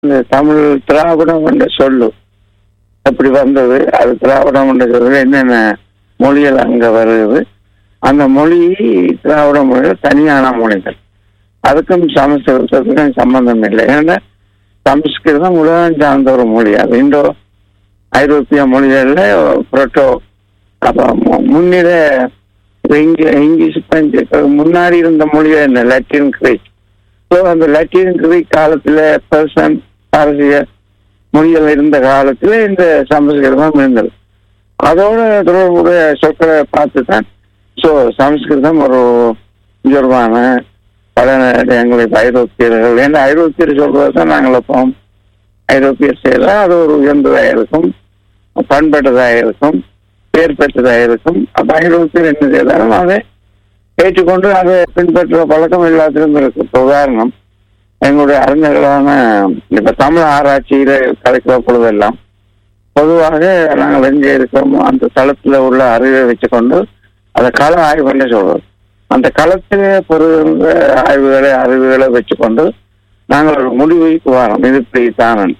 இந்த தமிழ் திராவிடம் என்ற சொல்லு எப்படி வந்தது அது திராவிடம் என்ற சொல்லு என்னென்ன மொழிகள் அங்க வருது அந்த மொழி திராவிட மொழிகள் தனியான மொழிகள் அதுக்கும் சமஸ்கிருதத்துக்கும் சம்பந்தம் இல்லை ஏன்னா சமஸ்கிருதம் உலகம் சார்ந்த ஒரு மொழி அது இந்தோ ஐரோப்பிய மொழிகள்ல புரோட்டோ அப்ப மு- முன்னிட இப்ப இங்க இங்கிலீஷ் பிரெஞ்சு இப்ப முன்னாடி இருந்த மொழிகள் என்ன லத்தீன் கிரீக் ஸோ அந்த லத்தீன் கிரீக் காலத்துல பெர்சன் பாரசீக மொழிகள் இருந்த காலத்துல இந்த சமஸ்கிருதம் இருந்தது அதோட தொடர்புடைய சொற்களை பார்த்து தான் ஸோ சமஸ்கிருதம் ஒரு உயர்வான பல எங்களுக்கு ஐரோப்பியர்கள் ஏன்னா ஐரோப்பியர் சொல்றது தான் நாங்கள் வைப்போம் ஐரோப்பியர் செய்தால் அது ஒரு உயர்ந்ததாக இருக்கும் பண்பட்டதாக இருக்கும் பேர் பெற்றதாக இருக்கும் அப்ப ஐரோப்பியர் என்ன செய்தாலும் அதை ஏற்றுக்கொண்டு அதை பின்பற்ற பழக்கம் எல்லாத்திலும் இருக்கு இப்ப உதாரணம் எங்களுடைய அறிஞர்களான இப்ப தமிழ் ஆராய்ச்சியில கலைக்கிற பொழுதெல்லாம் பொதுவாக நாங்கள் எங்கே இருக்கிறோமோ அந்த தளத்துல உள்ள அறிவை வச்சுக்கொண்டு அதை கள ஆய்வுன்னு சொல்றோம் அந்த களத்திலே பொருந்த ஆய்வுகளை அறிவுகளை வச்சுக்கொண்டு நாங்கள் ஒரு முடிவுக்கு வரோம் இது இப்படி தானன்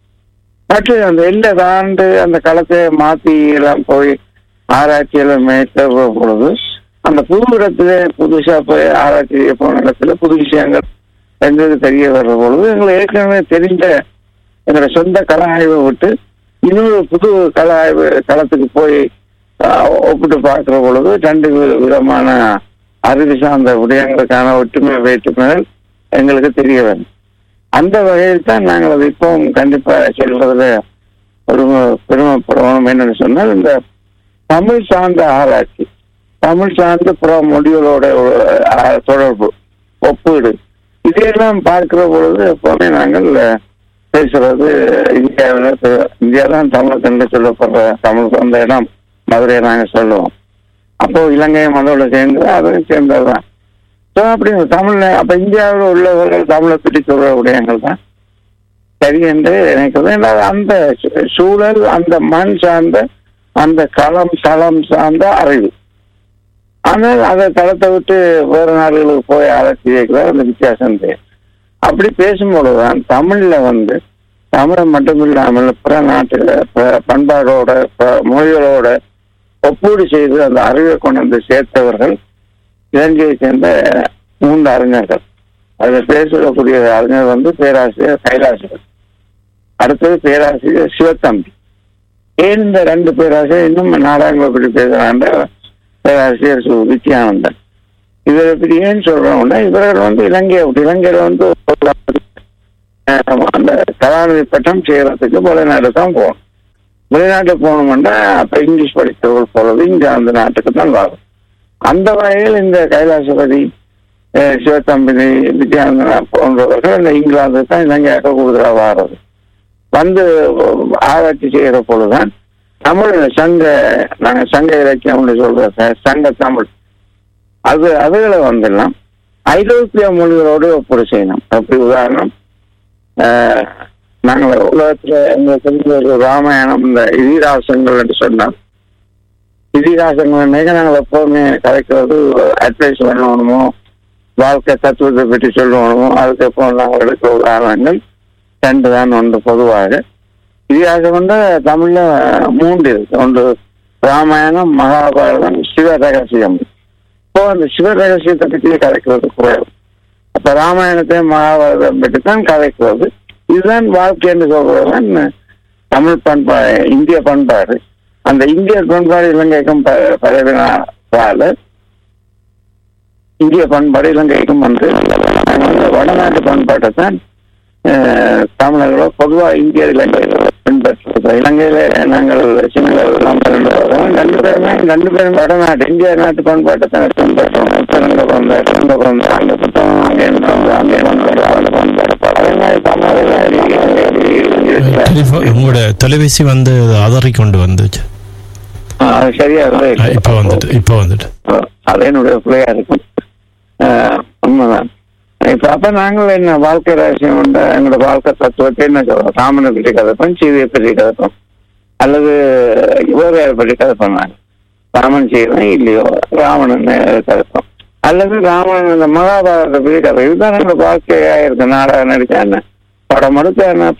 மற்ற அந்த எல்லை தாண்டு அந்த களத்தை மாத்தி எல்லாம் போய் ஆராய்ச்சியில மேற்க பொழுது அந்த புது இடத்துல புதுசா போய் ஆராய்ச்சி செய்ய போன இடத்துல புது விஷயங்கள் எங்களுக்கு தெரிய வர்ற பொழுது எங்களுக்கு ஏற்கனவே தெரிந்த எங்களுடைய சொந்த கள ஆய்வை விட்டு இன்னொரு புது கள ஆய்வு களத்துக்கு போய் ஆஹ், ஒப்பிட்டு பார்க்கிற பொழுது ரெண்டு வி- விதமான அறிவு சார்ந்த விடயங்களுக்கான ஒற்றுமை வேற்றுமைகள் எங்களுக்கு தெரிய வரும் அந்த வகையில் தான் நாங்கள் அது இப்பவும் கண்டிப்பா சொல்றதுல ஒரு பெருமைப்படணும் என்னன்னு சொன்னால் இந்த தமிழ் சார்ந்த ஆராய்ச்சி தமிழ் சார்ந்த புற மொழிகளோட ஒரு, ஆஹ், தொடர்பு ஒப்பீடு இதையெல்லாம் பார்க்கிற பொழுது எப்பவுமே நாங்கள் பேசுறது இந்தியாவில் இந்தியா தான் தமிழ் கண்டு சொல்லப்படுற தமிழ் அந்த இடம் மதுரையை நாங்கள் சொல்லுவோம் அப்போ இலங்கையும் அதோட சேர்ந்து அதுவும் சேர்ந்ததுதான் ஸோ அப்படி தமிழ்ல அப்ப இந்தியாவில் உள்ளவர்கள் தமிழை பற்றி சொல்ற விடயங்கள் தான் சரி என்று நினைக்கிறது ஏன்னா அந்த சூ- சூழல் அந்த மண் சார்ந்த அந்த களம் தளம் சார்ந்த அறிவு ஆனால் அதை தளத்தை விட்டு வேறு நாடுகளுக்கு போய் ஆராய்ச்சி கேட்கிற அந்த வித்தியாசம் தெரியும் அப்படி பேசும்பொழுதுதான் தமிழ்ல வந்து தமிழை மட்டும் இல்லாமல் பிற நாட்டுல ப- பண்பாடோட ப- மொழிகளோட ஒப்பீடு செய்து அந்த அறிவை கொண்டு வந்து சேர்த்தவர்கள் இலங்கையை சேர்ந்த மூன்று அறிஞர்கள் அதில் பேசக்கூடிய அறிஞர் வந்து பேராசிரியர் கைலாசர் அடுத்தது பேராசிரியர் சிவத்தம்பி ஏன் இந்த ரெண்டு பேராசிரியர் இன்னும் நாடகங்களை பற்றி பேசுறாங்க பேராசிரியர் சு வித்யானந்தன் இவரை பற்றி ஏன் சொல்றோம்னா இவர்கள் வந்து இலங்கையை விட்டு இலங்கையில வந்து அஹ், அந்த கலாநிதி பட்டம் செய்யறதுக்கு வெளிநாடு தான் போகணும் வெளிநாட்டுக்கு போகணும்னா அப்ப இங்கிலீஷ் படித்தவர்கள் போறது இங்க அந்த நாட்டுக்கு தான் வரும் அந்த வகையில் இந்த கைலாசபதி அஹ், சிவத்தம்பினி வித்யானந்தன் போன்றவர்கள் இந்த இங்கிலாந்து தான் இலங்கையாக கூடுதலாக வாரது வந்து ஆராய்ச்சி செய்கிற பொழுதுதான் தமிழ் சங்க நாங்க சங்க இலக்கியம்னு சொல்ற ச- சங்க தமிழ் அது அதுகளை வந்துடலாம் ஐரோப்பிய மொழிகளோடு ஒப்பீடு செய்யணும் அப்படி உதாரணம் ஆஹ், நாங்கள் உலகத்துல எங்களுக்கு தெரிஞ்ச ஒரு ராமாயணம் இந்த இதிகாசங்கள் என்று சொன்னோம் இதிகாசங்கள் அன்னைக்கு நாங்கள் எப்பவுமே கலைக்கிறது அட்வைஸ் பண்ணணுமோ வாழ்க்கை தத்துவத்தை பற்றி சொல்லணுமோ அதுக்கு எப்போ நாங்கள் எடுக்கிற உதாரணங்கள் ரெண்டு தான் ஒன்று பொதுவாக இதிகாசம் வந்து தமிழ்ல மூன்று இருக்கு ஒன்று ராமாயணம் மகாபாரதம் சிவ ரகசியம் இப்போ அந்த சிவ ரகசியத்தை பற்றி கதைக்கிறது குறைவு அப்ப ராமாயணத்தை மகாபாரதம் பற்றி தான் கதைக்கிறது இதுதான் வாழ்க்கை என்று சொல்றதுதான் தமிழ் பண்பாடு இந்திய பண்பாடு அந்த இந்திய பண்பாடு இலங்கைக்கும் ப- பரவினால இந்திய பண்பாடு இலங்கைக்கும் வந்து நாங்க வந்து வடநாட்டு பண்பாட்டை தான் அஹ், தமிழர்களோ பொதுவாக இந்திய இலங்கையில பின்பற்றுறது இலங்கையில நாங்கள் சிங்களர் எல்லாம் பிறந்தவர்கள் ரெண்டு பேருமே ரெண்டு பேரும் வடநாட்டு இந்திய நாட்டு பண்பாட்டை தான் பின்பற்றுவோம் பிறந்த பிறந்த பிறந்த பிறந்த அங்க புத்தகம் அங்கே இருந்து அங்கே வந்து அந்த பண்பாடு அதே மாதிரி டெலிஃபோ- தமிழ் உங்களோட தொலைபேசி வந்து அதறி கொண்டு வந்துச்சு அது சரியா அஹ் இப்போ வந்துட்டு இப்போ வந்துட்டு அது என்னுடைய பிள்ளையா இருக்கும் ஆஹ் உண்மைதான் இப்ப அப்ப நாங்கள் என்ன வாழ்க்கை ரகசியம் உண்டு எங்களோட வாழ்க்கை தத்துவத்தை என்ன சொல்றோம் ராமனை பற்றி கதைப்போம் சீதையை பற்றி கதைப்போம் அல்லது வேறு பற்றி கதைப்போம் நாங்கள் ராமன் செய்யறோம் இல்லையோ ராவணன் கதைப்போம் அல்லது ராமன் இந்த மகாபாரத பற்றி கதை இதுதான் எங்களோட வாழ்க்கையா இருக்கு நாடகம் நடிச்சா என்ன படம் எடுத்து